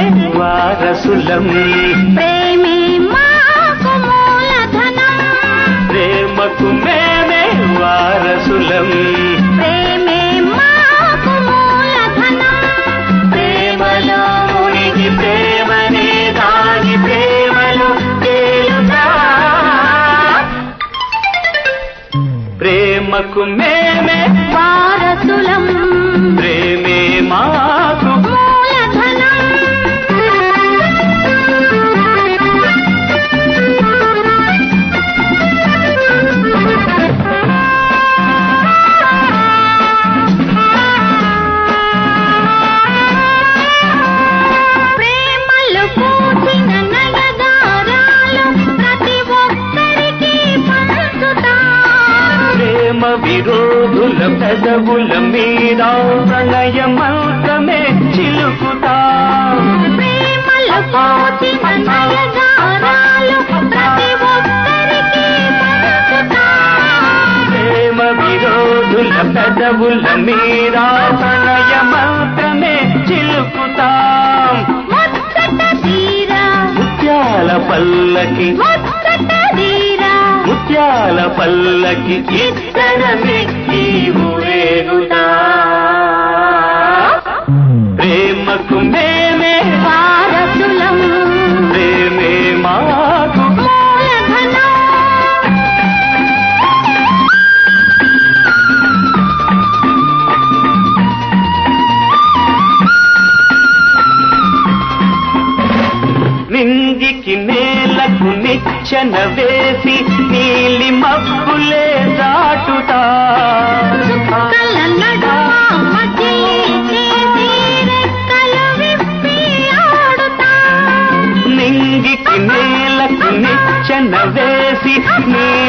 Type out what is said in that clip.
వారసులం ప్రేమే మాకు మూలధనం ప్రేమకు మేమే వారసులం ప్రేమే మాకు మూలధనం ప్రేమలో మునిగి ప్రేమనే దాగి ప్రేమలో తేలుతా ప్రేమకు మేమే వారసులం ప్రేమే మాకు మూలధనం ప్రేమలు పూసిన నయగారాలు ప్రతి ఒక్కరికి పంచుతా ప్రేమ విరోధుల పెదవుల మీద ప్రణయ మంత్రమే చిలుకుతా ప్రేమలు పూసిన నయగారాలు ప్రతి ఒక్కరికి పంచుతా ప్రేమ విరోధుల పెదవుల మీద ప్రణయ మంత్రమే చిలుకుతాం ముచ్చట తీరా ముత్యాల పల్లకి ముచ్చట తీరా ముత్యాల పల్లకి ఇద్దరమే ఈ ఊరేగుతా ప్రేమకు మేమే వారసులం ప్రేమే మాకు మూలధనం నింగికి నేలకు నిచ్చెన వేసి నీలి మబ్బులే దాటుతా చుక్కల నడుమ మజిలీ చేసి రెక్కలు విప్పి ఆడుతా నింగికి నేలకు నిచ్చెన వేసి నీలి